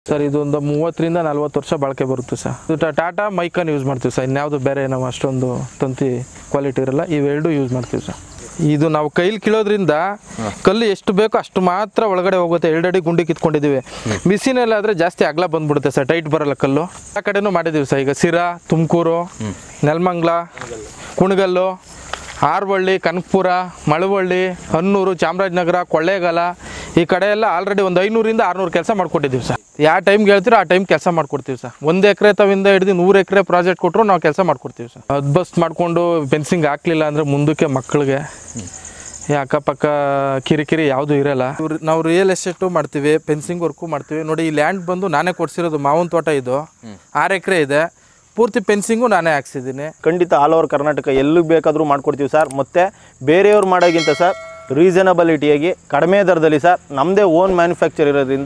sir ಇದೊಂದು ಮೂವತ್ತರಿಂದ ನಲ್ವತ್ತು ವರ್ಷ ಬಾಳಿಕೆ ಬರುತ್ತೆ ಸರ್ ಇದು ಟಾ- ಟಾಟಾ ಮೈಕನ್ ಯೂಸ್ ಮಾಡ್ತೀವಿ ಸರ್ ಇನ್ಯಾವುದು ಬೇರೆ ನಾವು ಅಷ್ಟೊಂದು ತಂತಿ ಕ್ವಾಲಿಟಿ ಇರಲ್ಲ ಇವೆರಡು ಯೂಸ್ ಮಾಡ್ತೀವಿ ಸರ್ ಇದು ನಾವು ಕೈಲಿ ಕೀಳೋದ್ರಿಂದ ಕಲ್ಲು ಎಷ್ಟು ಬೇಕೋ ಅಷ್ಟು ಮಾತ್ರ ಒಳಗಡೆ ಹೋಗುತ್ತೆ ಎರಡಡಿ ಗುಂಡಿ ಕಿತ್ಕೊಂಡಿದ್ದೀವಿ ಮಿಷಿನಲ್ಲಾದರೆ ಜಾಸ್ತಿ ಅಗಲ ಬಂದ್ಬಿಡುತ್ತೆ ಸರ್ ಟೈಟ್ ಬರಲ್ಲ ಕಲ್ಲು ಆ ಕಡೆನೂ ಮಾಡಿದ್ದೀವಿ ಸರ್ ಈಗ ಸಿರಾ ತುಮಕೂರು ನೆಲಮಂಗ್ಲ ಕುಣಗಲ್ಲು ಆರ್ವಳ್ಳಿ ಕನಕಪುರ ಮಳವಳ್ಳಿ ಹನ್ನೂರು ಚಾಮರಾಜನಗರ ಕೊಳ್ಳೇಗಾಲ ಈ ಕಡೆ ಎಲ್ಲ ಆಲ್ರೆಡಿ ಒಂದು ಐನೂರಿಂದ ಆರುನೂರು ಕೆಲಸ ಮಾಡ್ಕೊಟ್ಟಿದ್ದೀವಿ ಸರ್ ಯಾವ ಟೈಮ್ಗೆ ಹೇಳ್ತೀರೋ ಆ ಟೈಮ್ ಕೆಲಸ ಮಾಡ್ಕೊಡ್ತೀವಿ ಸರ್ ಒಂದು ಎಕರೆ ತವಿಂದ ಹಿಡಿದು ನೂರು ಎಕರೆ ಪ್ರಾಜೆಕ್ಟ್ ಕೊಟ್ಟರು ನಾವು ಕೆಲಸ ಮಾಡ್ಕೊಡ್ತೀವಿ ಸರ್ ಅದ್ಬಸ್ಟ್ ಮಾಡಿಕೊಂಡು ಫೆನ್ಸಿಂಗ್ ಹಾಕ್ಲಿಲ್ಲ ಅಂದರೆ ಮುಂದಕ್ಕೆ ಮಕ್ಕಳಿಗೆ ಈ ಅಕ್ಕಪಕ್ಕ ಕಿರಿಕಿರಿ ಯಾವುದೂ ಇರಲ್ಲ ಇವ್ರು- ನಾವು ರಿಯಲ್ ಎಸ್ಟೇಟು ಮಾಡ್ತೀವಿ ಫೆನ್ಸಿಂಗ್ ವರ್ಕು ಮಾಡ್ತೀವಿ ನೋಡಿ ಈ ಲ್ಯಾಂಡ್ ಬಂದು ನಾನೇ ಕೊಡ್ಸಿರೋದು ಮಾವನ ತೋಟ ಇದು ಆರು ಎಕರೆ ಇದೆ ಪೂರ್ತಿ ಫೆನ್ಸಿಂಗು ನಾನೇ ಹಾಕ್ಸಿದ್ದೀನಿ ಖಂಡಿತ ಆಲ್ ಓವರ್ ಕರ್ನಾಟಕ ಎಲ್ಲಿಗೆ ಬೇಕಾದರೂ ಮಾಡ್ಕೊಡ್ತೀವಿ ಸರ್ ಮತ್ತು ಬೇರೆಯವ್ರು ಮಾಡೋಕ್ಕಿಂತ ಸರ್ ರೀಸನಬಲಿಟಿಯಾಗಿ ಕಡಿಮೆ ದರದಲ್ಲಿ ಸರ್ ನಮ್ಮದೇ ಓನ್ ಮ್ಯಾನುಫ್ಯಾಕ್ಚರ್ ಇರೋದ್ರಿಂದ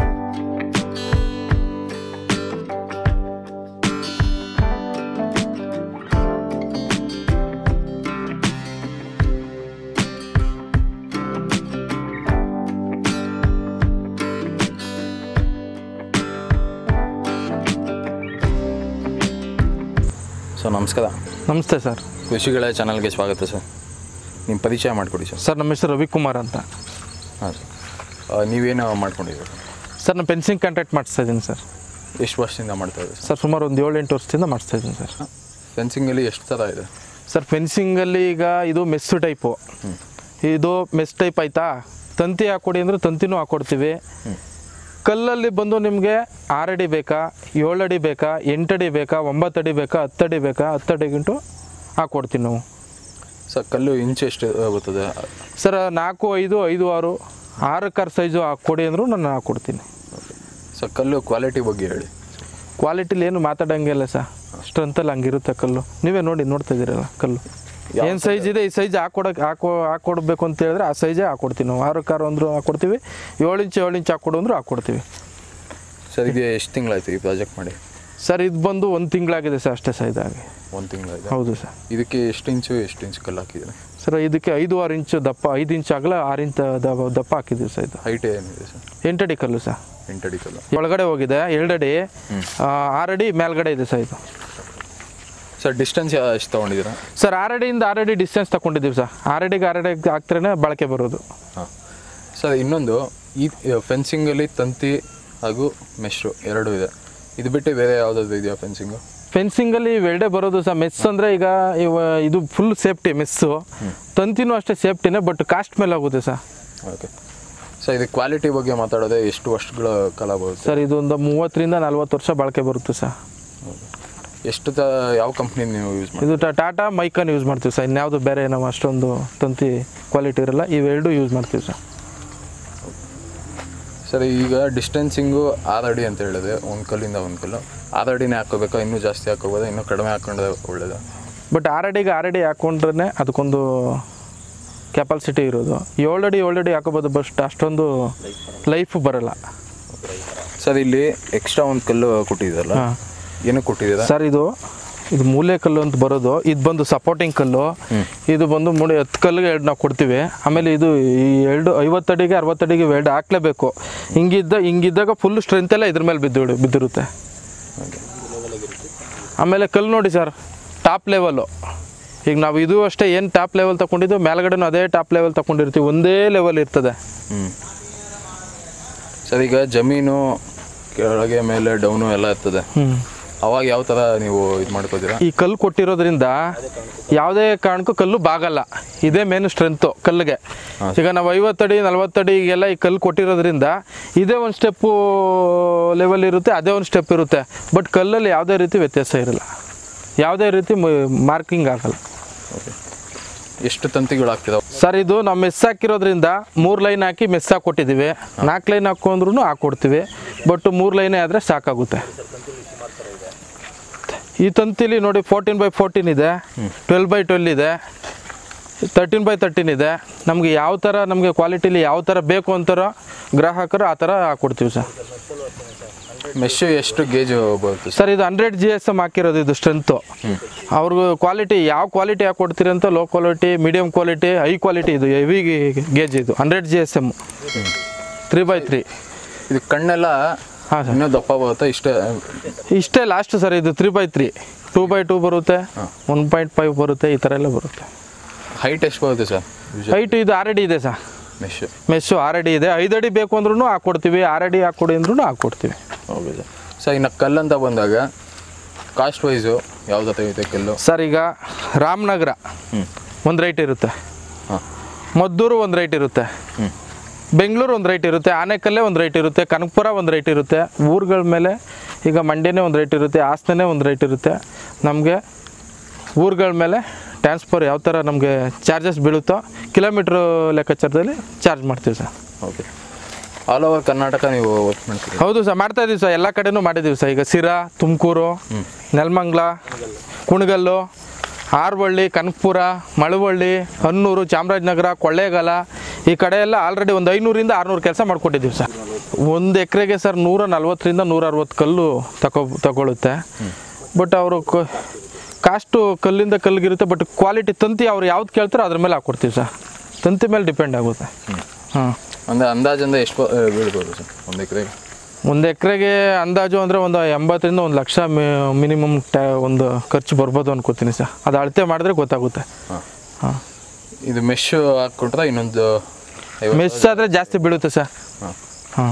ಸೊ ನಮಸ್ಕಾರ ನಮಸ್ತೆ ಸರ್ ಕೃಷಿಗಳ ಚಾನಲ್ಗೆ ಸ್ವಾಗತ ಸರ್ ನಿಮ್ಮ ಪರಿಚಯ ಮಾಡಿಕೊಡಿ ಸರ್ ಸರ್ ನಮ್ಮ ಹೆಸರು ರವಿಕುಮಾರ್ ಅಂತ ಹಾಂ ಸರ್ ನೀವೇನು ಮಾಡ್ಕೊಂಡಿದ್ದೀರಿ ಸರ್ ನಾನು ಫೆನ್ಸಿಂಗ್ ಕಾಂಟ್ರಾಕ್ಟ್ ಮಾಡಿಸ್ತಾ ಇದ್ದೀನಿ ಸರ್ ಎಷ್ಟು ವರ್ಷದಿಂದ ಮಾಡ್ತಾ ಇದ್ದೀರಿ ಸರ್ ಸರ್ ಸುಮಾರು ಒಂದು ಏಳು ಎಂಟು ವರ್ಷದಿಂದ ಮಾಡಿಸ್ತಾ ಇದ್ದೀನಿ ಸರ್ ಫೆನ್ಸಿಂಗಲ್ಲಿ ಎಷ್ಟು ಥರ ಇದೆ ಸರ್ ಫೆನ್ಸಿಂಗಲ್ಲಿ ಈಗ ಇದು ಮೆಸ್ ಟೈಪು ಇದು ಮೆಸ್ ಟೈಪ್ ಆಯಿತಾ ತಂತಿ ಹಾಕ್ಕೊಡಿ ಅಂದರೆ ತಂತಿನೂ ಹಾಕ್ಕೊಡ್ತೀವಿ ಕಲ್ಲಲ್ಲಿ ಬಂದು ನಿಮಗೆ ಆರಡಿ ಬೇಕಾ ಏಳಡಿ ಬೇಕಾ ಎಂಟಡಿ ಬೇಕಾ ಒಂಬತ್ತಡಿ ಬೇಕಾ ಹತ್ತಡಿ ಬೇಕಾ ಹತ್ತಡಿ ಗಂಟು ಹಾಕ್ಕೊಡ್ತೀವಿ ನಾವು ಸರ್ ಕಲ್ಲು ಇಂಚು ಎಷ್ಟು ಬರ್ತದೆ ಸರ್ ನಾಲ್ಕು ಐದು ಐದು ಆರು ಆರು ಕಾರ್ ಸೈಜು ಹಾಕ್ಕೊಡಿ ಅಂದರೂ ನಾನು ಹಾಕ್ಕೊಡ್ತೀನಿ ಸರ್ ಕಲ್ಲು ಕ್ವಾಲಿಟಿ ಬಗ್ಗೆ ಹೇಳಿ ಕ್ವಾಲಿಟಿಲಿ ಏನು ಮಾತಾಡಂಗಿಲ್ಲ ಸರ್ ಸ್ಟ್ರೆಂತಲ್ಲಿ ಹಂಗಿರುತ್ತೆ ಕಲ್ಲು ನೀವೇ ನೋಡಿ ನೋಡ್ತಾ ಇದ್ದೀರಲ್ಲ ಕಲ್ಲು ಏನು ಸೈಜ್ ಇದೆ ಈ ಸೈಜ್ ಹಾಕೊಡಕ್ಕೆ ಹಾಕೋ ಹಾಕೊಡ್ಬೇಕು ಅಂತ ಹೇಳಿದ್ರೆ ಆ ಸೈಜೇ ಹಾಕ್ಕೊಡ್ತೀವಿ ನಾವು ಆರು ಕಾರು ಅಂದರೂ ಹಾಕ್ಕೊಡ್ತೀವಿ ಏಳು ಇಂಚು ಏಳು ಇಂಚು ಹಾಕ್ಕೊಡು ಅಂದರೂ ಹಾಕ್ಕೊಡ್ತೀವಿ ಸರ್ ಇದು ಎಷ್ಟು ತಿಂಗಳಾಯ್ತು ಈ ಪ್ರಾಜೆಕ್ಟ್ ಮಾಡಿ ಸರ್ ಇದು ಬಂದು ಒಂದು ತಿಂಗಳಾಗಿದೆ ಸರ್ ಅಷ್ಟೇ ಸರ್ ಇದಾಗಿ ಒಂದು ತಿಂಗಳಾಗಿದೆ ಹೌದು ಸರ್ ಇದಕ್ಕೆ ಎಷ್ಟು ಇಂಚು ಎಷ್ಟು ಇಂಚು ಕಲ್ಲು ಹಾಕಿದ್ದೀರಿ ಸರ್ ಇದಕ್ಕೆ ಐದು ಆರು ಇಂಚು ದಪ್ಪ ಐದು ಇಂಚು ಅಗಲ ಆರು ಇಂಚು ದಪ್ಪ ದಪ್ಪ ಹಾಕಿದ್ದೀವಿ ಸರ್ ಇದು ಹೈಟ್ ಏನಿದೆ ಸರ್ ಎಂಟಡಿ ಕಲ್ಲು ಸರ್ ಎಂಟಡಿ ಕಲ್ಲು ಒಳಗಡೆ ಹೋಗಿದೆ ಎರಡಡಿ ಆ, ಆರಡಿ ಮೇಲ್ಗಡೆ ಇದೆ ಸರ್ ಇದು ಸರ್ ಡಿಸ್ಟೆನ್ಸ್ ಎಷ್ಟು ತೊಗೊಂಡಿದ್ದೀರಾ ಸರ್ ಆರಡಿಯಿಂದ ಆರಡಿ ಡಿಸ್ಟೆನ್ಸ್ ತಗೊಂಡಿದ್ದೀವಿ ಸರ್ ಆರಡಿಗೆ ಆರಡಿಗೆ ಹಾಕ್ತ್ರೇ ಬಳಕೆ ಬರೋದು ಹಾಂ ಸರ್ ಇನ್ನೊಂದು ಈ ಫೆನ್ಸಿಂಗಲ್ಲಿ ತಂತಿ ಹಾಗೂ ಮೆಶ್ರು ಎರಡೂ ಇದೆ ಇದು ಬಿಟ್ಟು ಬೇರೆ ಯಾವುದಾದ್ರು ಇದೆಯಾ ಫೆನ್ಸಿಂಗು ಫೆನ್ಸಿಂಗಲ್ಲಿ ಇವೆರಡೇ ಬರೋದು ಸರ್ ಮೆಸ್ ಅಂದರೆ ಈಗ ಇವ ಇದು ಫುಲ್ ಸೇಫ್ಟಿ ಮೆಸ್ಸು ತಂತಿನೂ ಅಷ್ಟೇ ಸೇಫ್ಟಿನೇ ಬಟ್ ಕಾಸ್ಟ್ ಮೇಲೆ ಆಗುತ್ತೆ ಸರ್ ಓಕೆ ಸರ್ ಇದು ಕ್ವಾಲಿಟಿ ಬಗ್ಗೆ ಮಾತಾಡೋದೇ ಎಷ್ಟು ವರ್ಷಗಳ ಕಾಲ ಬರುತ್ತೆ ಸರ್ ಇದೊಂದು ಮೂವತ್ತರಿಂದ ನಲ್ವತ್ತು ವರ್ಷ ಬಾಳಿಕೆ ಬರುತ್ತೆ ಸರ್ ಎಷ್ಟು ತ ಯಾವ ಕಂಪ್ನಿ ನೀವು ಯೂಸ್ ಮಾಡಿ ಇದು ಟಾ- ಟಾಟಾ ಮೈಕನ್ ಯೂಸ್ ಮಾಡ್ತೀವಿ ಸರ್ ಇನ್ಯಾವುದು ಬೇರೆ ನಾವು ಅಷ್ಟೊಂದು ತಂತಿ ಕ್ವಾಲಿಟಿ ಇರಲ್ಲ ಇವೆರಡು ಯೂಸ್ ಮಾಡ್ತೀವಿ ಸರ್ ಸರ್ ಈಗ ಡಿಸ್ಟೆನ್ಸಿಂಗು ಆರು ಅಡಿ ಅಂತ ಹೇಳಿದೆ ಒಂದು ಕಲ್ಲಿಂದ ಒಂದು ಕಲ್ಲು ಆರು ಅಡಿನೇ ಹಾಕೋಬೇಕಾ ಇನ್ನೂ ಜಾಸ್ತಿ ಹಾಕೋಬೋದಾ ಇನ್ನೂ ಕಡಿಮೆ ಹಾಕೊಂಡ್ರೆ ಒಳ್ಳೇದಾ ಬಟ್ ಆರಡಿಗೆ ಆರಡಿ ಹಾಕ್ಕೊಂಡ್ರೆ ಅದಕ್ಕೊಂದು ಕೆಪಾಸಿಟಿ ಇರೋದು ಏಳಡಿ ಏಳಡಿ ಹಾಕೋಬೋದು ಬಸ್ಟ್ ಅಷ್ಟೊಂದು ಲೈಫ್ ಬರಲ್ಲ ಸರ್ ಇಲ್ಲಿ ಎಕ್ಸ್ಟ್ರಾ ಒಂದು ಕಲ್ಲು ಕೊಟ್ಟಿದ್ದೀರಲ್ಲ ಹಾಂ ಏನಕ್ಕೆ ಕೊಟ್ಟಿದ್ದೀರಾ ಸರ್ ಇದು ಇದು ಮೂಲೆ ಕಲ್ಲು ಅಂತ ಬರೋದು ಇದು ಬಂದು ಸಪೋರ್ಟಿಂಗ್ ಕಲ್ಲು ಇದು ಬಂದು ಮೂಡಿ ಹತ್ತು ಕಲ್ಲಿಗೆ ಎರಡು ನಾವು ಕೊಡ್ತೀವಿ ಆಮೇಲೆ ಇದು ಈ ಎರಡು ಐವತ್ತಡಿಗೆ ಅರವತ್ತಡಿಗೆ ಎರಡು ಹಾಕ್ಲೇಬೇಕು ಹಿಂಗಿದ್ದ ಹಿಂಗಿದ್ದಾಗ ಫುಲ್ ಸ್ಟ್ರೆಂತ್ ಎಲ್ಲ ಇದ್ರ ಮೇಲೆ ಬಿದ್ದು ಬಿದ್ದಿರುತ್ತೆ ಆಮೇಲೆ ಕಲ್ಲು ನೋಡಿ ಸರ್ ಟಾಪ್ ಲೆವೆಲ್ಲು ಈಗ ನಾವು ಇದು ಅಷ್ಟೇ ಏನು ಟಾಪ್ ಲೆವೆಲ್ ತಗೊಂಡಿದ್ದು ಮೇಲ್ಗಡೆನೂ ಅದೇ ಟಾಪ್ ಲೆವೆಲ್ ತಗೊಂಡಿರ್ತೀವಿ ಒಂದೇ ಲೆವೆಲ್ ಇರ್ತದೆ ಹ್ಞೂ ಸರ್ ಈಗ ಜಮೀನು ಕೆಳಗೆ ಮೇಲೆ ಡೌನು ಎಲ್ಲ ಇರ್ತದೆ ಹ್ಞೂ ಅವಾಗ ಯಾವ ಥರ ನೀವು ಇದು ಮಾಡ್ಕೋತೀರಾ ಈ ಕಲ್ಲು ಕೊಟ್ಟಿರೋದ್ರಿಂದ ಯಾವುದೇ ಕಾರಣಕ್ಕೂ ಕಲ್ಲು ಬಾಗಲ್ಲ ಇದೇ ಮೇನ್ ಸ್ಟ್ರೆಂತು ಕಲ್ಲಿಗೆ ಈಗ ನಾವು ಐವತ್ತಡಿ ನಲ್ವತ್ತಡಿಗೆಲ್ಲ ಈ ಕಲ್ಲು ಕೊಟ್ಟಿರೋದ್ರಿಂದ ಇದೇ ಒಂದು ಸ್ಟೆಪ್ಪು ಲೆವೆಲ್ ಇರುತ್ತೆ ಅದೇ ಒಂದು ಸ್ಟೆಪ್ ಇರುತ್ತೆ ಬಟ್ ಕಲ್ಲಲ್ಲಿ ಯಾವುದೇ ರೀತಿ ವ್ಯತ್ಯಾಸ ಇರಲ್ಲ ಯಾವುದೇ ರೀತಿ ಮಾರ್ಕಿಂಗ್ ಆಗಲ್ಲ ಓಕೆ ಎಷ್ಟು ತಂತಿಗಳು ಹಾಕ್ತಿದಾವೆ ಸರ್ ಇದು ನಾವು ಮೆಸ್ ಹಾಕಿರೋದ್ರಿಂದ ಮೂರು ಲೈನ್ ಹಾಕಿ ಮೆಸ್ ಹಾಕ್ಕೊಟ್ಟಿದ್ದೀವಿ ನಾಲ್ಕು ಲೈನ್ ಹಾಕೊಂಡ್ರು ಹಾಕ್ಕೊಡ್ತೀವಿ ಬಟ್ ಮೂರು ಲೈನೇ ಆದರೆ ಸಾಕಾಗುತ್ತೆ ಈ ತಂತಿಲಿ ನೋಡಿ ಫೋರ್ಟೀನ್ ಬೈ ಫೋರ್ಟೀನ್ ಇದೆ ಟ್ವೆಲ್ ಬೈ ಟ್ವೆಲ್ ಇದೆ ತರ್ಟೀನ್ ಬೈ ತರ್ಟೀನ್ ಇದೆ ನಮಗೆ ಯಾವ ಥರ ನಮಗೆ ಕ್ವಾಲಿಟಿಲಿ ಯಾವ ಥರ ಬೇಕು ಅಂತಾರೋ ಗ್ರಾಹಕರು ಆ ಥರ ಹಾಕ್ಕೊಡ್ತೀವಿ ಸರ್ ಮೆಶ್ ಎಷ್ಟು ಗೇಜ್ ಬರುತ್ತೆ ಸರ್ ಸರ್ ಇದು ಹಂಡ್ರೆಡ್ ಜಿ ಎಸ್ ಎಮ್ ಹಾಕಿರೋದು ಇದು ಸ್ಟ್ರೆಂತು ಅವ್ರಿಗೂ ಕ್ವಾಲಿಟಿ ಯಾವ ಕ್ವಾಲಿಟಿ ಹಾಕೊಡ್ತೀರಿ ಅಂತ low quality medium quality high quality ಇದು ಹೆವಿ ಗೇಜ್ ಇದು hundred G S M three by three ಇದು ಕಣ್ಣೆಲ್ಲ ಹಾಂ ಸರ್ ಇನ್ನೂ ದಪ್ಪ ಬರುತ್ತೆ ಇಷ್ಟೇ ಇಷ್ಟೇ ಲಾಸ್ಟ್ ಸರ್ ಇದು three by three two by two ಬರುತ್ತೆ ಒನ್ ಪಾಯಿಂಟ್ ಫೈವ್ ಬರುತ್ತೆ ಈ ಥರ ಎಲ್ಲ ಬರುತ್ತೆ ಹೈಟ್ ಎಷ್ಟು ಬರುತ್ತೆ ಸರ್ ಹೈಟ್ ಇದು ಆರ್ ಅಡಿ ಇದೆ ಸರ್ ಮೆಶ್ ಮೆಸ್ಸು ಆರ್ ಅಡಿ ಇದೆ ಐದು ಅಡಿ ಬೇಕು ಅಂದ್ರೂ ಹಾಕ್ಕೊಡ್ತೀವಿ ಆರ್ ಅಡಿ ಹಾಕ್ಕೊಡಿ ಅಂದ್ರೂ ಹಾಕ್ಕೊಡ್ತೀವಿ ಓಕೆ ಸರ್ ಸರ್ ಇನ್ನು ಕಲ್ಲಂತ ಬಂದಾಗ ಕಾಸ್ಟ್ ವೈಸು ಯಾವ್ದು ತೆಗಿತೆ ಕಲ್ಲು ಸರ್ ಈಗ ರಾಮನಗರ ಹ್ಞೂ ಒಂದು ರೈಟ್ ಇರುತ್ತೆ ಹಾಂ ಮದ್ದೂರು ಒಂದು ರೈಟ್ ಇರುತ್ತೆ ಹ್ಞೂ ಬೆಂಗಳೂರು ಒಂದು ರೈಟ್ ಇರುತ್ತೆ ಆನೆಕಲ್ಲೇ ಒಂದು ರೈಟ್ ಇರುತ್ತೆ ಕನಕಪುರ ಒಂದು ರೈಟ್ ಇರುತ್ತೆ ಊರುಗಳ ಮೇಲೆ ಈಗ ಮಂಡ್ಯನೇ ಒಂದು ರೈಟ್ ಇರುತ್ತೆ ಹಾಸನೇ ಒಂದು ರೈಟ್ ಇರುತ್ತೆ ನಮಗೆ ಊರುಗಳ ಮೇಲೆ ಟ್ರಾನ್ಸ್ಫರ್ ಯಾವ ಥರ ನಮಗೆ ಚಾರ್ಜಸ್ ಬೀಳುತ್ತೋ ಕಿಲೋಮೀಟ್ರ್ ಲೆಕ್ಕಾಚಾರದಲ್ಲಿ ಚಾರ್ಜ್ ಮಾಡ್ತೀವಿ sir okay all over Karnataka ನೀವು ವರ್ಕ್ ಮಾಡ್ತೀರಿ ಹೌದು ಸರ್ ಮಾಡ್ತಾ ಇದೀವಿ ಸರ್ ಎಲ್ಲ ಕಡೆನೂ ಮಾಡಿದ್ದೀವಿ ಸರ್ ಈಗ ಸಿರಾ ತುಮಕೂರು ನೆಲಮಂಗ್ಲ ಕುಣಗಲ್ಲು ಹಾರ್ವಳ್ಳಿ ಕನಕಪುರ ಮಳವಳ್ಳಿ ಹನ್ನೂರು ಚಾಮರಾಜನಗರ ಕೊಳ್ಳೇಗಾಲ ಈ ಕಡೆ ಎಲ್ಲ ಆಲ್ರೆಡಿ ಒಂದು ಐನೂರಿಂದ ಆರುನೂರು ಕೆಲಸ ಮಾಡ್ಕೊಟ್ಟಿದ್ದೀವಿ ಸರ್ ಒಂದು ಎಕರೆಗೆ ಸರ್ ನೂರ ನಲ್ವತ್ತರಿಂದ ನೂರ ಅರವತ್ತು ಕಲ್ಲು ತಗೋ ತಗೊಳುತ್ತೆ ಬಟ್ ಅವರು ಕಾಸ್ಟು ಕಲ್ಲಿಂದ ಕಲ್ಲಿಗಿರುತ್ತೆ ಬಟ್ ಕ್ವಾಲಿಟಿ ತಂತಿ ಅವ್ರು ಯಾವ್ದು ಕೇಳ್ತಾರೋ ಅದ್ರ ಮೇಲೆ ಹಾಕ್ಕೊಡ್ತೀವಿ ಸರ್ ತಂತಿ ಮೇಲೆ ಡಿಪೆಂಡ್ ಆಗುತ್ತೆ ಹಾಂ ಅಂದರೆ ಅಂದಾಜಿಂದ ಎಷ್ಟು ಬ- ಆ, ಬೀಳ್ಬೋದು ಸರ್ ಒಂದು ಎಕರೆಗೆ ಒಂದು ಎಕರೆಗೆ ಅಂದಾಜು ಅಂದರೆ ಒಂದು ಎಂಬತ್ತರಿಂದ ಒಂದು ಲಕ್ಷ ಮಿನಿಮಮ್ ಟ್ಯಾ ಒಂದು ಖರ್ಚು ಬರ್ಬೋದು ಅನ್ಕೋತೀನಿ ಸರ್ ಅದು ಅಳತೆ ಮಾಡಿದ್ರೆ ಗೊತ್ತಾಗುತ್ತೆ ಹಾಂ ಹಾಂ ಇದು ಮೆಶ್ ಹಾಕ್ಕೊಟ್ರೆ ಇನ್ನೊಂದು ಐವತ್ತು ಮೆಸ್ ಆದರೆ ಜಾಸ್ತಿ ಬೀಳುತ್ತೆ ಸರ್ ಹಾಂ ಹಾಂ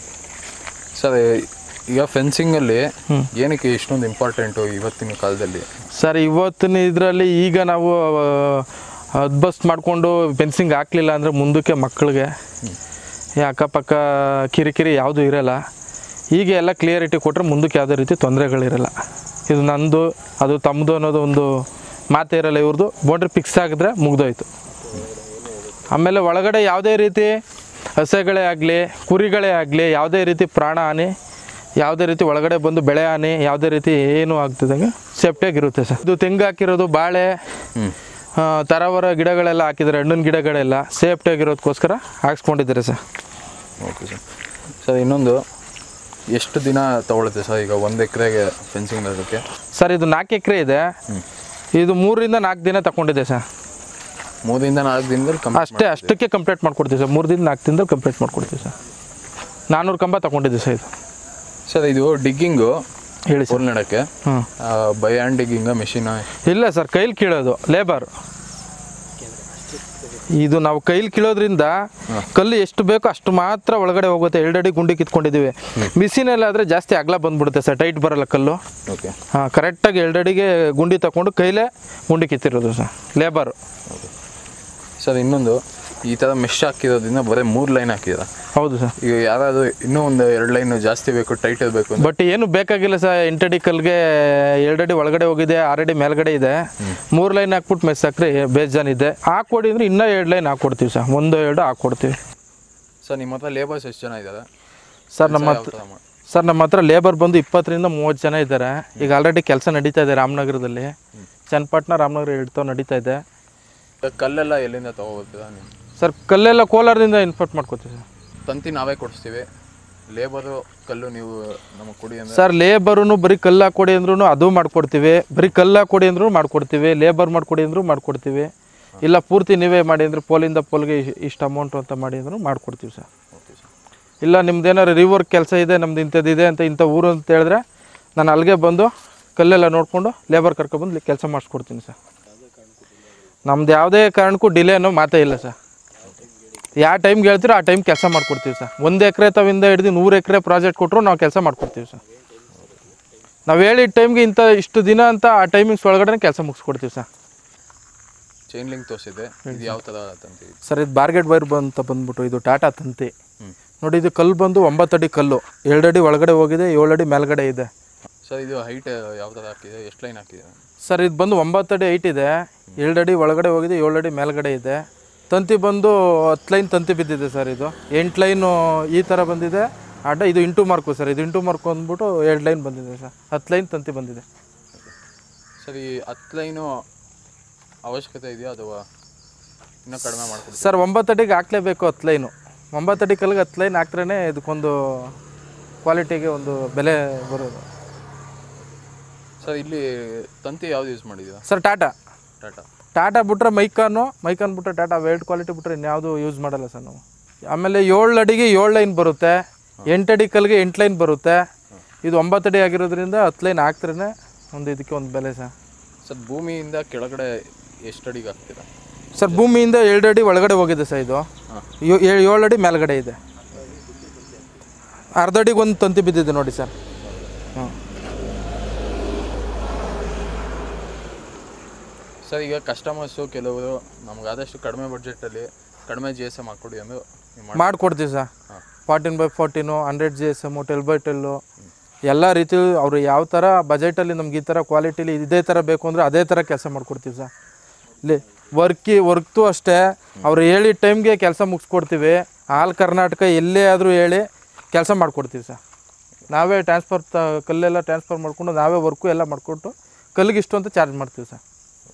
ಸರ್ ಈಗ ಫೆನ್ಸಿಂಗಲ್ಲಿ ಏನಕ್ಕೆ ಇಷ್ಟೊಂದು ಇಂಪಾರ್ಟೆಂಟು ಇವತ್ತಿನ ಕಾಲದಲ್ಲಿ ಸರ್ ಇವತ್ತಿನ ಇದರಲ್ಲಿ ಈಗ ನಾವು ಅದ್ಬಸ್ಟ್ ಮಾಡಿಕೊಂಡು ಫೆನ್ಸಿಂಗ್ ಹಾಕ್ಲಿಲ್ಲ ಅಂದರೆ ಮುಂದಕ್ಕೆ ಮಕ್ಕಳಿಗೆ ಈ ಅಕ್ಕಪಕ್ಕ ಕಿರಿಕಿರಿ ಯಾವುದೂ ಇರಲ್ಲ ಈಗ ಎಲ್ಲ ಕ್ಲಿಯರಿಟಿ ಕೊಟ್ಟರೆ ಮುಂದಕ್ಕೆ ಯಾವುದೇ ರೀತಿ ತೊಂದರೆಗಳಿರಲ್ಲ ಇದು ನಂದು ಅದು ತಮ್ಮದು ಅನ್ನೋದು ಒಂದು ಮಾತೇ ಇರಲ್ಲ ಇವ್ರದ್ದು ಬೌಂಡ್ರಿ ಫಿಕ್ಸ್ ಆಗಿದ್ರೆ ಮುಗ್ದೋಯ್ತು ಆಮೇಲೆ ಒಳಗಡೆ ಯಾವುದೇ ರೀತಿ ಹಸೆಗಳೇ ಆಗಲಿ ಕುರಿಗಳೇ ಆಗಲಿ ಯಾವುದೇ ರೀತಿ ಪ್ರಾಣ ಹಾನಿ ಯಾವುದೇ ರೀತಿ ಒಳಗಡೆ ಬಂದು ಬೆಳೆ ಹಾನಿ ಯಾವುದೇ ರೀತಿ ಏನು ಆಗ್ತಿದಂಗೆ ಸೇಫ್ಟಿಯಾಗಿರುತ್ತೆ ಸರ್ ಇದು ತೆಂಗು ಹಾಕಿರೋದು ಬಾಳೆ ಹ್ಞೂ ಆ, ತರವರ ಗಿಡಗಳೆಲ್ಲ ಹಾಕಿದ್ದಾರೆ ಹಣ್ಣಿನ ಗಿಡಗಳೆಲ್ಲ ಸೇಫ್ಟಿಯಾಗಿರೋದಕ್ಕೋಸ್ಕರ ಹಾಕ್ಸ್ಕೊಂಡಿದ್ದಾರೆ ಸರ್ ಓಕೆ ಸರ್ ಸರ್ ಇನ್ನೊಂದು ಎಷ್ಟು ದಿನ ತಗೊಳುತ್ತೆ ಸರ್ ಈಗ ಒಂದು ಎಕರೆಗೆ ಫೆನ್ಸಿಂಗ್ ಅದಕ್ಕೆ ಸರ್ ಇದು ನಾಲ್ಕು ಎಕರೆ ಇದೆ ಇದು ಮೂರರಿಂದ ನಾಲ್ಕು ದಿನ ತಗೊಂಡಿದೆ ಸರ್ ಮೂರಿಂದ ನಾಲ್ಕು ದಿನದಲ್ಲಿ ಕಂಪ್ಲೀಟ್ ಅಷ್ಟೇ ಅಷ್ಟಕ್ಕೆ ಕಂಪ್ಲೀಟ್ ಮಾಡ್ಕೊಡ್ತೀವಿ ಸರ್ ಮೂರು ದಿನ ನಾಲ್ಕು ದಿನದಲ್ಲಿ ಕಂಪ್ಲೀಟ್ ಮಾಡ್ಕೊಡ್ತೀವಿ ಸರ್ ನಾನ್ನೂರು ಕಂಬ ತಗೊಂಡಿದ್ದೆ ಸರ್ ಇದು ಸರ್ ಇದು ಡಿಗ್ಗಿಂಗು ಹೇಳಿ ಸರ್ ಬೋರ್ ನೆಡಕ್ಕೆ ಹ್ಞೂ ಬೈ ಹ್ಯಾಂಡ್ ಡಿಗ್ಗಿಂಗ ಮೆಷಿನ ಇಲ್ಲ ಸರ್ ಕೈಲಿ ಕೀಳೋದು ಲೇಬರ್ ಇದು ನಾವು ಕೈಲಿ ಕೀಳೋದ್ರಿಂದ ಕಲ್ಲು ಎಷ್ಟು ಬೇಕೋ ಅಷ್ಟು ಮಾತ್ರ ಒಳಗಡೆ ಹೋಗುತ್ತೆ ಎರಡಡಿ ಗುಂಡಿ ಕಿತ್ಕೊಂಡಿದ್ದೀವಿ ಮಿಷಿನಲ್ಲಾದರೆ ಜಾಸ್ತಿ ಅಗಲ ಬಂದ್ಬಿಡುತ್ತೆ ಸರ್ ಟೈಟ್ ಬರಲ್ಲ ಕಲ್ಲು ಓಕೆ ಹಾಂ ಕರೆಕ್ಟಾಗಿ ಎರಡಡಿಗೆ ಗುಂಡಿ ತಗೊಂಡು ಕೈಲೇ ಗುಂಡಿ ಕಿತ್ತಿರೋದು ಸರ್ ಲೇಬರು ಸರ್ ಇನ್ನೊಂದು ಈ ಥರ ಮೆಶ್ ಹಾಕಿರೋದ್ರಿಂದ ಬರೀ ಮೂರು ಲೈನ್ ಹಾಕಿದ್ದಾರೆ ಹೌದು ಸರ್ ಈಗ ಯಾರಾದರೂ ಇನ್ನೂ ಒಂದು ಎರಡು ಲೈನ್ ಜಾಸ್ತಿ ಬೇಕು ಟೈಟ್ ಬೇಕು ಅಂದ್ರೆ ಬಟ್ ಏನು ಬೇಕಾಗಿಲ್ಲ ಸರ್ ಎಂಟಡಿ ಕಲ್ಗೆ ಎರಡಡಿ ಒಳಗಡೆ ಹೋಗಿದೆ ಆರಡಿ ಮೇಲ್ಗಡೆ ಇದೆ ಮೂರು ಲೈನ್ ಹಾಕ್ಬಿಟ್ಟು ಮೆಸ್ ಹಾಕ್ರಿ ಬೇಜಾನ್ ಇದೆ ಹಾಕ್ಕೊಡಿ ಅಂದ್ರೆ ಇನ್ನೂ ಎರಡು ಲೈನ್ ಹಾಕ್ಕೊಡ್ತೀವಿ ಸರ್ ಒಂದು ಎರಡು ಹಾಕ್ಕೊಡ್ತೀವಿ ಸರ್ ನಿಮ್ಮ ಹತ್ರ ಲೇಬರ್ಸ್ ಎಷ್ಟು ಜನ ಇದ್ದಾರೆ ಸರ್ ನಮ್ಮ ಹತ್ರ ಥರ ಮಾಡಿ ಸರ್ ನಮ್ಮ ಹತ್ರ ಲೇಬರ್ ಬಂದು ಇಪ್ಪತ್ತರಿಂದ ಮೂವತ್ತು ಜನ ಇದ್ದಾರೆ ಈಗ ಆಲ್ರೆಡಿ ಕೆಲಸ ನಡೀತಾ ಇದೆ ರಾಮನಗರದಲ್ಲಿ ಚನ್ನಪಟ್ಟಣ ರಾಮನಗರ ಹಿಡ್ತಾವ್ ನಡೀತಾ ಇದೆ ಕಲ್ಲೆಲ್ಲ ಎಲ್ಲಿಂದ ತೊಗೋಬೋದಾ ನೀವು ಸರ್ ಕಲ್ಲೆಲ್ಲ ಕೋಲಾರದಿಂದ ಇನ್ಪೋರ್ಟ್ ಮಾಡ್ಕೋತೀವಿ ಸರ್ ತಂತಿ ನಾವೇ ಕೊಡಿಸ್ತೀವಿ ಲೇಬರು ಕಲ್ಲು ನೀವು ನಮಗೆ ಕೊಡಿ ಅಂದರೆ ಸರ್ ಲೇಬರು ಬರೀ ಕಲ್ಲು ಹಾಕ್ಕೊಡಿ ಅಂದ್ರೂ ಅದು ಮಾಡ್ಕೊಡ್ತೀವಿ ಬರೀ ಕಲ್ಲು ಹಾಕ್ಕೊಡಿ ಅಂದ್ರೂ ಮಾಡ್ಕೊಡ್ತೀವಿ ಲೇಬರ್ ಮಾಡ್ಕೊಡಿ ಅಂದ್ರೂ ಮಾಡ್ಕೊಡ್ತೀವಿ ಇಲ್ಲ ಪೂರ್ತಿ ನೀವೇ ಮಾಡಿ ಅಂದ್ರೆ ಪೋಲಿಂದ ಪೋಲ್ಗೆ ಇಷ್ಟು ಅಮೌಂಟು ಅಂತ ಮಾಡಿ ಅಂದ್ರೂ ಮಾಡ್ಕೊಡ್ತೀವಿ ಸರ್ ಓಕೆ ಸರ್ ಇಲ್ಲ ನಿಮ್ದು ಏನಾರು ರಿವರ್ಕ್ ಕೆಲಸ ಇದೆ ನಮ್ದು ಇಂಥದ್ದು ಇದೆ ಅಂತ ಇಂಥ ಊರು ಅಂತ ಹೇಳಿದ್ರೆ ನಾನು ಅಲ್ಲಿಗೆ ಬಂದು ಕಲ್ಲೆಲ್ಲ ನೋಡಿಕೊಂಡು ಲೇಬರ್ ಕರ್ಕೊಬಂದು ಕೆಲಸ ಮಾಡಿಸ್ಕೊಡ್ತೀನಿ ಸರ್ ನಮ್ದು ಯಾವುದೇ ಕಾರಣಕ್ಕೂ ಡಿಲೇ ಅನ್ನೋ ಮಾತೇ ಇಲ್ಲ ಸರ್ ಯಾವ ಟೈಮ್ಗೆ ಹೇಳ್ತೀರೋ ಆ ಟೈಮ್ ಕೆಲಸ ಮಾಡ್ಕೊಡ್ತೀವಿ ಸರ್ ಒಂದು ಎಕರೆ ತವಿಂದ ಹಿಡಿದು ನೂರು ಎಕರೆ ಪ್ರಾಜೆಕ್ಟ್ ಕೊಟ್ಟರು ನಾವು ಕೆಲಸ ಮಾಡ್ಕೊಡ್ತೀವಿ ಸರ್ ನಾವು ಹೇಳಿದ ಟೈಮ್ಗೆ ಇಂಥ ಇಷ್ಟು ದಿನ ಅಂತ ಆ ಟೈಮಿಂಗ್ಸ್ ಒಳಗಡೆ ಕೆಲಸ ಮುಗಿಸ್ಕೊಡ್ತೀವಿ ಸರ್ ಚೈನ್ ಲಿಂಕ್ ತೋರಿಸಿದೆ ಇದು ಯಾವ ಥರ ತಂತಿ ಸರ್ ಇದು ಬಾರ್ಗೆಟ್ ವೈರ್ ಬಂತ ಬಂದ್ಬಿಟ್ಟು ಇದು ಟಾಟಾ ತಂತಿ ಹ್ಞೂ ನೋಡಿ ಇದು ಕಲ್ಲು ಬಂದು ಒಂಬತ್ತಡಿ ಕಲ್ಲು ಎರಡಡಿ ಒಳಗಡೆ ಹೋಗಿದೆ ಏಳಡಿ ಮೇಲ್ಗಡೆ ಇದೆ ಸರ್ ಇದು ಹೈಟ್ ಯಾವ ಥರ ಹಾಕಿದೆ ಎಷ್ಟು ಲೈನ್ ಹಾಕಿದೆ ಸರ್ ಇದು ಬಂದು ಒಂಬತ್ತಡಿ ಹೈಟ್ ಇದೆ ಎರಡಡಿ ಒಳಗಡೆ ಹೋಗಿದೆ ಏಳಡಿ ಮೇಲ್ಗಡೆ ಇದೆ ತಂತಿ ಬಂದು ಹತ್ತು ಲೈನ್ ತಂತಿ ಬಿದ್ದಿದೆ ಸರ್ ಇದು ಎಂಟು ಲೈನು ಈ ಥರ ಬಂದಿದೆ ಅಡ್ಡ ಇದು ಇಂಟು ಮಾರ್ಕು ಸರ್ ಇದು ಇಂಟು ಮಾರ್ಕು ಅಂದ್ಬಿಟ್ಟು ಎರಡು ಲೈನ್ ಬಂದಿದೆ ಸರ್ ಹತ್ತು ಲೈನ್ ತಂತಿ ಬಂದಿದೆ ಸರ್ ಈ ಹತ್ತು ಲೈನು ಅವಶ್ಯಕತೆ ಇದೆಯಾ ಅಥವಾ ಇನ್ನೂ ಕಡಿಮೆ ಮಾಡ್ಕೊಡ್ತೀವಿ ಸರ್ ಒಂಬತ್ತಡಿಗೆ ಹಾಕ್ಲೇಬೇಕು ಹತ್ತು ಲೈನು ಒಂಬತ್ತಡಿ ಕಲ್ಗೆ ಹತ್ತು ಲೈನ್ ಹಾಕ್ದ್ರೇ ಇದಕ್ಕೊಂದು ಕ್ವಾಲಿಟಿಗೆ ಒಂದು ಬೆಲೆ ಬರೋದು ಸರ್ ಇಲ್ಲಿ ತಂತಿ ಯಾವ್ದು ಯೂಸ್ ಮಾಡಿದ್ದೀರಾ ಸರ್ ಟಾಟಾ ಟಾಟಾ ಟಾಟಾ ಬಿಟ್ರೆ ಮೈಕಾನು ಮೈಕಾನ್ ಬಿಟ್ರೆ ಟಾಟಾ ವೇಲ್ಡ್ ಕ್ವಾಲಿಟಿ ಬಿಟ್ರೆ ಇನ್ಯಾವುದು ಯೂಸ್ ಮಾಡಲ್ಲ ಸರ್ ನಾವು ಆಮೇಲೆ ಏಳು ಅಡಿಗೆ ಏಳು ಲೈನ್ ಬರುತ್ತೆ ಎಂಟಡಿ ಕಲ್ಗೆ ಎಂಟು ಲೈನ್ ಬರುತ್ತೆ ಇದು ಒಂಬತ್ತು ಅಡಿ ಆಗಿರೋದ್ರಿಂದ ಹತ್ತು ಲೈನ್ ಹಾಕ್ತ್ರೇ ಒಂದು ಇದಕ್ಕೆ ಒಂದು ಬೆಲೆ ಸರ್ ಸರ್ ಭೂಮಿಯಿಂದ ಕೆಳಗಡೆ ಎಷ್ಟು ಅಡಿಗೆ ಹಾಕ್ತೀರಾ ಸರ್ ಭೂಮಿಯಿಂದ ಎರಡು ಅಡಿ ಒಳಗಡೆ ಹೋಗಿದೆ ಸರ್ ಇದು ಯೋ- ಏ- ಏಳು ಅಡಿ ಮೇಲ್ಗಡೆ ಇದೆ ಅರ್ಧ ಅಡಿಗೆ ಒಂದು ತಂತಿ ಬಿದ್ದಿದೆ ನೋಡಿ ಸರ್ ಹ್ಞೂ ಸರ್ ಈಗ ಕಸ್ಟಮರ್ಸು ಕೆಲವರು ನಮ್ಗೆ ಆದಷ್ಟು ಕಡಿಮೆ ಬಡ್ಜೆಟಲ್ಲಿ ಕಡಿಮೆ ಜಿ ಎಸ್ ಎಮ್ ಹಾಕ್ಕೊಡಿ ಅಂದ್ರೆ ನೀವು ಮಾಡಿ ಮಾಡಿಕೊಡ್ತೀವಿ sir fourteen by fourteen hundred G S M twelve by twelve ಎಲ್ಲ ರೀತಿ ಅವರು ಯಾವ ಥರ ಬಜೆಟಲ್ಲಿ ನಮ್ಗೆ ಈ ಥರ ಕ್ವಾಲಿಟಿಲಿ ಇದೇ ಥರ ಬೇಕು ಅಂದರೆ ಅದೇ ಥರ ಕೆಲಸ ಮಾಡಿಕೊಡ್ತೀವಿ ಸರ್ ಇಲ್ಲಿ ವರ್ಕಿ ವರ್ಕ್ತು ಅಷ್ಟೇ ಅವ್ರು ಹೇಳಿ ಟೈಮ್ಗೆ ಕೆಲಸ ಮುಗಿಸ್ಕೊಡ್ತೀವಿ ಆಲ್ ಕರ್ನಾಟಕ ಎಲ್ಲೇ ಆದರೂ ಹೇಳಿ ಕೆಲಸ ಮಾಡಿಕೊಡ್ತೀವಿ ಸರ್ ನಾವೇ ಟ್ರಾನ್ಸ್ಫರ್ ತ ಕಲ್ಲೆಲ್ಲ ಟ್ರಾನ್ಸ್ಫರ್ ಮಾಡಿಕೊಂಡು ನಾವೇ ವರ್ಕು ಎಲ್ಲ ಮಾಡಿಕೊಟ್ಟು ಕಲ್ಲಿಗೆ ಇಷ್ಟು ಅಂತ ಚಾರ್ಜ್ ಮಾಡ್ತೀವಿ ಸರ್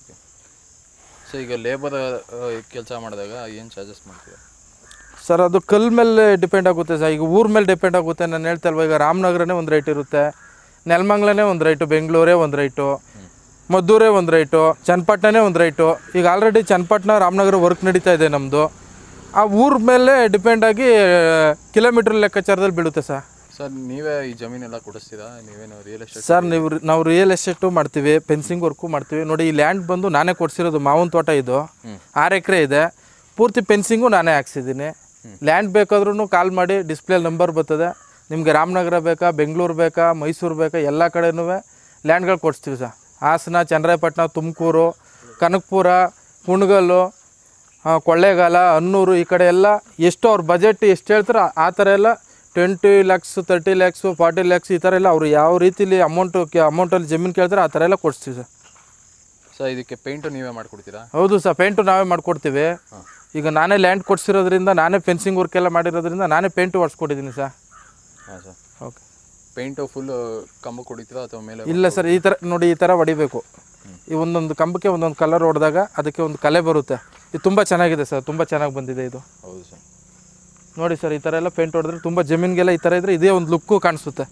ಸೊ ಈಗ ಲೇಬರ್ ಕೆಲಸ ಮಾಡಿದಾಗ ಏನು ಚಾರ್ಜಸ್ ಮಾಡ್ತೀರಾ ಸರ್ ಅದು ಕಲ್ ಮೇಲೆ ಡಿಪೆಂಡ್ ಆಗುತ್ತೆ ಸರ್ ಈಗ ಊರ ಮೇಲೆ ಡಿಪೆಂಡ್ ಆಗುತ್ತೆ ನಾನು ಹೇಳ್ತಾ ಇಲ್ವಾ ಈಗ ರಾಮನಗರನೇ ಒಂದು ರೈಟ್ ಇರುತ್ತೆ ನೆಲಮಂಗ್ಲನೇ ಒಂದು ರೈಟು ಬೆಂಗಳೂರೇ ಒಂದು ರೈಟು ಮದ್ದೂರೇ ಒಂದು ರೈಟು ಚನ್ನಪಟ್ಟಣನೇ ಒಂದು ರೈಟು ಈಗ ಆಲ್ರೆಡಿ ಚನ್ನಪಟ್ಟಣ ರಾಮನಗರ ವರ್ಕ್ ನಡೀತಾ ಇದೆ ನಮ್ಮದು ಆ ಊರ ಮೇಲೆ ಡಿಪೆಂಡ್ ಆಗಿ ಕಿಲೋಮೀಟ್ರ್ ಲೆಕ್ಕಾಚಾರದಲ್ಲಿ ಬೀಳುತ್ತೆ ಸರ್ ಸರ್ ನೀವೇ ಈ ಜಮೀನೆಲ್ಲ ಕೊಡಿಸ್ತೀರಾ ನೀವೇನು ರಿಯಲ್ ಎಸ್ಟೇಟ್ ಸರ್ ನೀವು ನಾವು ರಿಯಲ್ ಎಸ್ಟೇಟು ಮಾಡ್ತೀವಿ ಫೆನ್ಸಿಂಗ್ ವರ್ಕು ಮಾಡ್ತೀವಿ ನೋಡಿ ಈ ಲ್ಯಾಂಡ್ ಬಂದು ನಾನೇ ಕೊಡ್ಸಿರೋದು ಮಾವಿನ ತೋಟ ಇದು ಆರು ಎಕರೆ ಇದೆ ಪೂರ್ತಿ ಫೆನ್ಸಿಂಗು ನಾನೇ ಹಾಕ್ಸಿದ್ದೀನಿ ಲ್ಯಾಂಡ್ ಬೇಕಾದ್ರೂ ಕಾಲ್ ಮಾಡಿ ಡಿಸ್ಪ್ಲೇ ನಂಬರ್ ಬರ್ತದೆ ನಿಮಗೆ ರಾಮನಗರ ಬೇಕಾ ಬೆಂಗಳೂರು ಬೇಕಾ ಮೈಸೂರು ಬೇಕಾ ಎಲ್ಲ ಕಡೆನೂ ಲ್ಯಾಂಡ್ಗಳು ಕೊಡಿಸ್ತೀವಿ ಸರ್ ಹಾಸನ ಚನ್ನರಾಯಪಟ್ಟಣ ತುಮಕೂರು ಕನಕಪುರ ಕುಣಗಲ್ಲು ಆ, ಕೊಳ್ಳೇಗಾಲ ಹನ್ನೂರು ಈ ಕಡೆ ಎಲ್ಲ ಎಷ್ಟು ಅವ್ರ ಬಜೆಟ್ ಎಷ್ಟು ಹೇಳ್ತಾರೋ ಆ ಥರ ಎಲ್ಲ twenty lakhs thirty lakhs forty lakhs ಈ ಥರ ಎಲ್ಲ ಅವ್ರು ಯಾವ ರೀತಿಲಿ ಅಮೌಂಟು ಅಮೌಂಟಲ್ಲಿ ಜಮೀನು ಕೇಳ್ತಾರೆ ಆ ಥರ ಎಲ್ಲ ಕೊಡಿಸ್ತೀವಿ ಸರ್ ಸರ್ ಇದಕ್ಕೆ ಪೇಂಟು ನೀವೇ ಮಾಡ್ಕೊಡ್ತೀರಾ ಹೌದು ಸರ್ ಪೇಂಟು ನಾವೇ ಮಾಡಿಕೊಡ್ತೀವಿ ಈಗ ನಾನೇ ಲ್ಯಾಂಡ್ ಕೊಡ್ಸಿರೋದ್ರಿಂದ ನಾನೇ ಫೆನ್ಸಿಂಗ್ ವರ್ಕ್ ಎಲ್ಲ ಮಾಡಿರೋದ್ರಿಂದ ನಾನೇ ಪೇಂಟು ಹೊಡ್ಸ್ಕೊಟ್ಟಿದ್ದೀನಿ ಸರ್ ಹಾಂ ಸರ್ ಓಕೆ ಪೇಂಟು ಫುಲ್ ಕಂಬ ಕೊಡಿತೀರಾ ಅಥವಾ ಮೇಲೆ ಇಲ್ಲ ಸರ್ ಈ ಥರ ನೋಡಿ ಈ ಥರ ಹೊಡಿಬೇಕು ಈ ಒಂದೊಂದು ಕಂಬಕ್ಕೆ ಒಂದೊಂದು ಕಲರ್ ಹೊಡೆದಾಗ ಅದಕ್ಕೆ ಒಂದು ಕಲೆ ಬರುತ್ತೆ ಇದು ತುಂಬ ಚೆನ್ನಾಗಿದೆ ಸರ್ ತುಂಬ ಚೆನ್ನಾಗಿ ಬಂದಿದೆ ಇದು ಹೌದು ಸರ್ ನೋಡಿ ಸರ್ ಈ ಥರ ಎಲ್ಲ ಪೇಂಟ್ ಹೊಡೆದ್ರೆ ತುಂಬ ಜಮೀನಿಗೆಲ್ಲ ಈ ಥರ ಇದ್ರೆ ಇದೇ ಒಂದು ಲುಕ್ಕು ಕಾಣಿಸುತ್ತೆ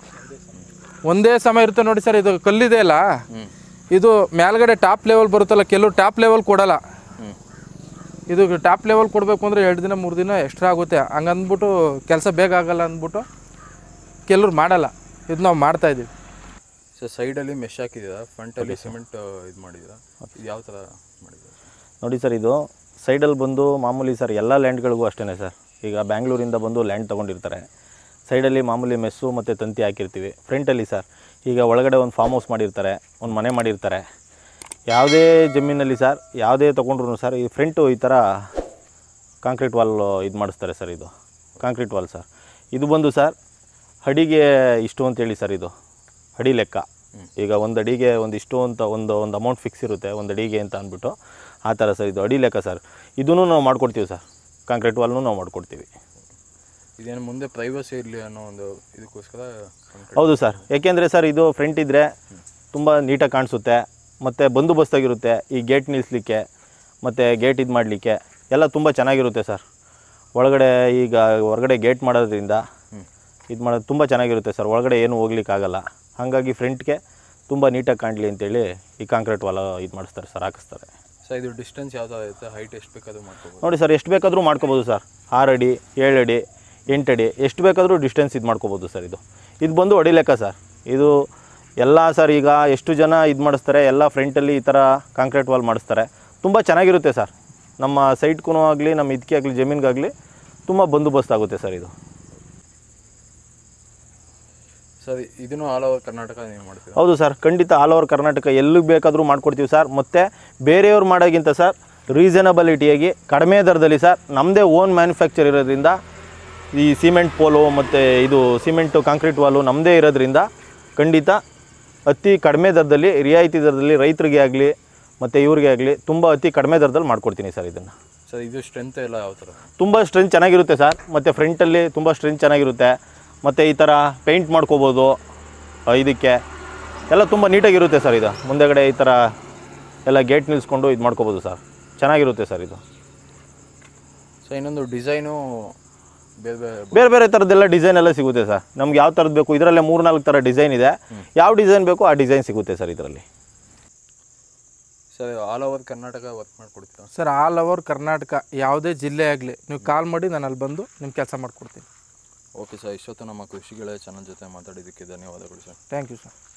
ಒಂದೇ ಸಮಯ ಇರುತ್ತೆ ನೋಡಿ ಸರ್ ಇದು ಕಲ್ಲಿದೆ ಅಲ್ಲ ಇದು ಮೇಲ್ಗಡೆ ಟಾಪ್ ಲೆವೆಲ್ ಬರುತ್ತಲ್ಲ ಕೆಲವು ಟಾಪ್ ಲೆವೆಲ್ ಕೊಡಲ್ಲ ಹ್ಞೂ ಇದು ಟಾಪ್ ಲೆವೆಲ್ ಕೊಡಬೇಕು ಅಂದರೆ ಎರಡು ದಿನ ಮೂರು ದಿನ ಎಕ್ಸ್ಟ್ರಾ ಆಗುತ್ತೆ ಹಂಗಂದ್ಬಿಟ್ಟು ಕೆಲಸ ಬೇಗ ಆಗಲ್ಲ ಅಂದ್ಬಿಟ್ಟು ಕೆಲವ್ರು ಮಾಡಲ್ಲ ಇದು ನಾವು ಮಾಡ್ತಾ ಇದ್ದೀವಿ ಸರ್ ಸೈಡಲ್ಲಿ ಮೆಶ್ ಹಾಕಿದ್ದೀರಾ ಫ್ರಂಟಲ್ಲಿ ಸಿಮೆಂಟ್ ಇದು ಮಾಡಿದ್ದೀರಾ ಇದು ಯಾವ ಥರ ಮಾಡಿದ್ದೀರಾ ನೋಡಿ ಸರ್ ಇದು ಸೈಡಲ್ಲಿ ಬಂದು ಮಾಮೂಲಿ ಸರ್ ಎಲ್ಲ ಲ್ಯಾಂಡ್ಗಳಿಗೂ ಅಷ್ಟೇ ಸರ್ ಈಗ ಬ್ಯಾಂಗ್ಳೂರಿಂದ ಬಂದು ಲ್ಯಾಂಡ್ ತೊಗೊಂಡಿರ್ತಾರೆ ಸೈಡಲ್ಲಿ ಮಾಮೂಲಿ ಮೆಸ್ಸು ಮತ್ತು ತಂತಿ ಹಾಕಿರ್ತೀವಿ ಫ್ರಂಟಲ್ಲಿ ಸರ್ ಈಗ ಒಳಗಡೆ ಒಂದು ಫಾರ್ಮ್ ಹೌಸ್ ಮಾಡಿರ್ತಾರೆ ಒಂದು ಮನೆ ಮಾಡಿರ್ತಾರೆ ಯಾವುದೇ ಜಮೀನಲ್ಲಿ ಸರ್ ಯಾವುದೇ ತೊಗೊಂಡ್ರು ಸರ್ ಈ ಫ್ರಂಟು ಈ ಥರ ಕಾಂಕ್ರೀಟ್ ವಾಲ್ ಇದು ಮಾಡಿಸ್ತಾರೆ ಸರ್ ಇದು ಕಾಂಕ್ರೀಟ್ ವಾಲ್ ಸರ್ ಇದು ಬಂದು ಸರ್ ಅಡಿಗೆ ಇಷ್ಟು ಅಂತೇಳಿ ಸರ್ ಇದು ಅಡಿ ಲೆಕ್ಕ ಈಗ ಒಂದು ಅಡಿಗೆ ಒಂದು ಇಷ್ಟು ಅಂತ ಒಂದು ಒಂದು ಅಮೌಂಟ್ ಫಿಕ್ಸ್ ಇರುತ್ತೆ ಒಂದು ಅಡಿಗೆ ಅಂತ ಅಂದ್ಬಿಟ್ಟು ಆ ಥರ ಸರ್ ಇದು ಅಡಿ ಲೆಕ್ಕ ಸರ್ ಇದನ್ನು ನಾವು ಮಾಡ್ಕೊಡ್ತೀವಿ ಸರ್ ಕಾಂಕ್ರೀಟ್ ವಾಲ್ನು ನಾವು ಮಾಡ್ಕೊಡ್ತೀವಿ ಇದೇನು ಮುಂದೆ ಪ್ರೈವಸಿ ಇರಲಿ ಅನ್ನೋ ಒಂದು ಇದಕ್ಕೋಸ್ಕರ concrete- ಹೌದು ಸರ್ ಯಾಕೆಂದರೆ ಸರ್ ಇದು ಫ್ರಂಟ್ ಇದ್ದರೆ ತುಂಬ ನೀಟಾಗಿ ಕಾಣಿಸುತ್ತೆ ಮತ್ತು ಬಂದೋಬಸ್ತಾಗಿರುತ್ತೆ ಈ ಗೇಟ್ ನಿಲ್ಲಿಸ್ಲಿಕ್ಕೆ ಮತ್ತು ಗೇಟ್ ಇದು ಮಾಡಲಿಕ್ಕೆ ಎಲ್ಲ ತುಂಬ ಚೆನ್ನಾಗಿರುತ್ತೆ ಸರ್ ಒಳಗಡೆ ಈಗ ಹೊರಗಡೆ ಗೇಟ್ ಮಾಡೋದ್ರಿಂದ ಇದು ಮಾಡೋದು ತುಂಬ ಚೆನ್ನಾಗಿರುತ್ತೆ ಸರ್ ಒಳಗಡೆ ಏನು ಹೋಗ್ಲಿಕ್ಕಾಗಲ್ಲ ಹಾಗಾಗಿ ಫ್ರಂಟ್ಗೆ ತುಂಬ ನೀಟಾಗಿ ಕಾಣಲಿ ಅಂತೇಳಿ ಈ ಕಾಂಕ್ರೀಟ್ ವಾಲ ಇದು ಮಾಡಿಸ್ತಾರೆ ಸರ್ ಹಾಕಿಸ್ತಾರೆ ಸರ್ ಇದು ಡಿಸ್ಟೆನ್ಸ್ ಯಾವ ಥರ ಇರುತ್ತೆ ಹೈಟ್ ಎಷ್ಟು ಬೇಕಾದ್ರೂ ಮಾಡ್ಕೋಬೋದು ನೋಡಿ ಸರ್ ಎಷ್ಟು ಬೇಕಾದರೂ ಮಾಡ್ಕೋಬೋದು ಸರ್ ಆರು ಅಡಿ ಏಳು ಅಡಿ ಎಂಟು ಅಡಿ ಎಷ್ಟು ಬೇಕಾದರೂ ಡಿಸ್ಟೆನ್ಸ್ ಇದು ಮಾಡ್ಕೋಬೋದು ಸರ್ ಇದು ಇದು ಬಂದು ಅಡಿ ಲೆಕ್ಕ ಸರ್ ಇದು ಎಲ್ಲ ಸರ್ ಈಗ ಎಷ್ಟು ಜನ ಇದು ಮಾಡಿಸ್ತಾರೆ ಎಲ್ಲ ಫ್ರಂಟಲ್ಲಿ ಈ ಥರ ಕಾಂಕ್ರೀಟ್ ವಾಲ್ ಮಾಡಿಸ್ತಾರೆ ತುಂಬ ಚೆನ್ನಾಗಿರುತ್ತೆ ಸರ್ ನಮ್ಮ ಸೈಟ್ಗೂ ಆಗಲಿ ನಮ್ಮ ಇದಕ್ಕೆ ಆಗಲಿ ಜಮೀನಿಗಾಗಲಿ ತುಂಬ ಬಂದೋಬಸ್ತ್ ಆಗುತ್ತೆ ಸರ್ ಇದು ಸರ್ ಇದನ್ನು ಆಲ್ ಓವರ್ ಕರ್ನಾಟಕ ನೀವು ಮಾಡ್ತೀರಾ ಹೌದು ಸರ್ ಖಂಡಿತ ಆಲ್ ಓವರ್ ಕರ್ನಾಟಕ ಎಲ್ಲಿಗೆ ಬೇಕಾದರೂ ಮಾಡ್ಕೊಡ್ತೀವಿ ಸರ್ ಮತ್ತು ಬೇರೆಯವ್ರು ಮಾಡೋಕ್ಕಿಂತ ಸರ್ ರೀಸನಬಲಿಟಿಯಾಗಿ ಕಡಿಮೆ ದರದಲ್ಲಿ ಸರ್ ನಮ್ಮದೇ ಓನ್ ಮ್ಯಾನುಫ್ಯಾಕ್ಚರ್ ಇರೋದ್ರಿಂದ ಈ ಸಿಮೆಂಟ್ ಪೋಲು ಮತ್ತು ಇದು ಸಿಮೆಂಟು ಕಾಂಕ್ರೀಟ್ ವಾಲು ನಮ್ಮದೇ ಇರೋದ್ರಿಂದ ಖಂಡಿತ ಅತಿ ಕಡಿಮೆ ದರದಲ್ಲಿ ರಿಯಾಯಿತಿ ದರದಲ್ಲಿ ರೈತರಿಗೆ ಆಗಲಿ ಮತ್ತು ಇವ್ರಿಗೆ ಆಗಲಿ ತುಂಬ ಅತಿ ಕಡಿಮೆ ದರದಲ್ಲಿ ಮಾಡ್ಕೊಡ್ತೀನಿ ಸರ್ ಇದನ್ನು ಸರ್ ಇದು ಸ್ಟ್ರೆಂತ್ ಎಲ್ಲ ಯಾವ ಥರ ತುಂಬ ಸ್ಟ್ರೆಂತ್ ಚೆನ್ನಾಗಿರುತ್ತೆ ಸರ್ ಮತ್ತು ಫ್ರಂಟಲ್ಲಿ ತುಂಬ ಸ್ಟ್ರೆಂತ್ ಚೆನ್ನಾಗಿರುತ್ತೆ ಮತ್ತು ಈ ಥರ ಪೇಂಟ್ ಮಾಡ್ಕೋಬೋದು ಆ, ಇದಕ್ಕೆ ಎಲ್ಲ ತುಂಬ ನೀಟಾಗಿರುತ್ತೆ ಸರ್ ಇದು ಮುಂದೆಗಡೆ ಈ ಥರ ಎಲ್ಲ ಗೇಟ್ ನಿಲ್ಲಿಸ್ಕೊಂಡು ಇದು ಮಾಡ್ಕೋಬೋದು ಸರ್ ಚೆನ್ನಾಗಿರುತ್ತೆ ಸರ್ ಇದು ಸೊ ಇನ್ನೊಂದು ಡಿಸೈನು ಬೇರೆ ಬೇರೆ ಬೇರೆ ಬೇರೆ ಥರದ್ದೆಲ್ಲ ಡಿಸೈನ್ ಎಲ್ಲ ಸಿಗುತ್ತೆ ಸರ್ ನಮ್ಗೆ ಯಾವ ಥರದ್ದು ಬೇಕು ಇದರಲ್ಲೇ ಮೂರು ನಾಲ್ಕು ಥರ ಡಿಸೈನ್ ಇದೆ ಯಾವ ಡಿಸೈನ್ ಬೇಕೋ ಆ ಡಿಸೈನ್ ಸಿಗುತ್ತೆ ಸರ್ ಇದರಲ್ಲಿ sir all over Karnataka work ಮಾಡಿಕೊಡ್ತೀರಾ ಸರ್ ಆಲ್ ಓವರ್ ಕರ್ನಾಟಕ ಯಾವುದೇ ಜಿಲ್ಲೆ ಆಗಲಿ ನೀವು ಕಾಲ್ ಮಾಡಿ ನಾನು ಅಲ್ಲಿ ಬಂದು ನಿಮ್ಮ ಕೆಲಸ ಮಾಡಿಕೊಡ್ತೀನಿ ಓಕೆ ಸರ್ ಇಷ್ಟೊತ್ತು ನಮ್ಮ ಕೃಷಿಗಳೇ ಚಾನಲ್ ಜೊತೆ ಮಾತಾಡಿದ್ದಕ್ಕೆ ಧನ್ಯವಾದಗಳು ಸರ್ ಥ್ಯಾಂಕ್ ಯು ಸರ್